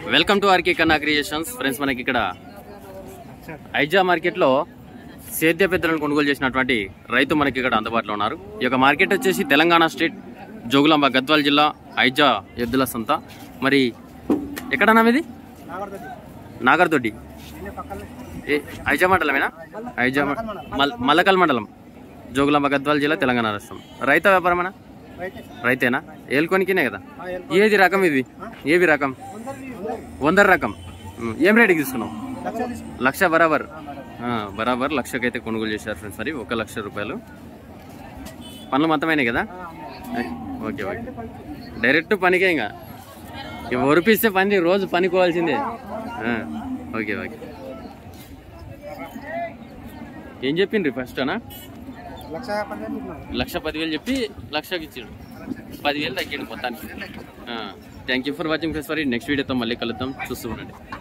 Welcome to RK Kanna Creations friends మనకి ఇక్కడ ఐజా మార్కెట్లో సేద్య పెద్దలను కొనుగోలు చేసినటువంటి రైతు మనకి ఇక్కడ అందుబాటులో ఉన్నారు ఈ యొక్క మార్కెట్ వచ్చేసి తెలంగాణ స్టేట్ జోగులాంబ గద్వాల్ జిల్లా ఐజా ఎద్దుల సంత మరి ఎక్కడన్నా ఇది నాగర్దొడ్డి ఏ ఐజా మండలమేనా ఐజా మ- మల్- మల్లకల్ మండలం జోగులాంబ గద్వాల్ జిల్లా తెలంగాణ రాష్ట్రం రైత వ్యాపారమేనా రైతేనా ఏలుకొనికినే కదా ఏది రకం ఇది ఏవి రకం వందర రకం ఉమ్, ఏం రేటుకి తీసుకున్నావు లక్ష బరాబర్ ఆ, బరాబర్ లక్షకైతే కొనుగోలు చేశారు ఫ్రెండ్స్ మరి ఒక లక్ష రూపాయలు పనులు మొత్తమైనాయి కదా ఏ, ఓకే ఓకే డైరెక్ట్ పనికే ఇంకా ఇవి ఒరిపిస్తే పని రోజు పనికోవాల్సిందే ఆ, ఓకే ఓకే ఏం చెప్పిండ్రి ఫస్ట్ అనా లక్ష పన్నెండు చెప్పినారు. లక్ష పదివేలు చెప్పి లక్షకి ఇచ్చాడు పదివేలు తగ్గిండు మొత్తానికి thank you for watching friends మరి నెక్స్ట్ వీడియోతో మళ్ళీ కలుద్దాం చూస్తూ ఉండండి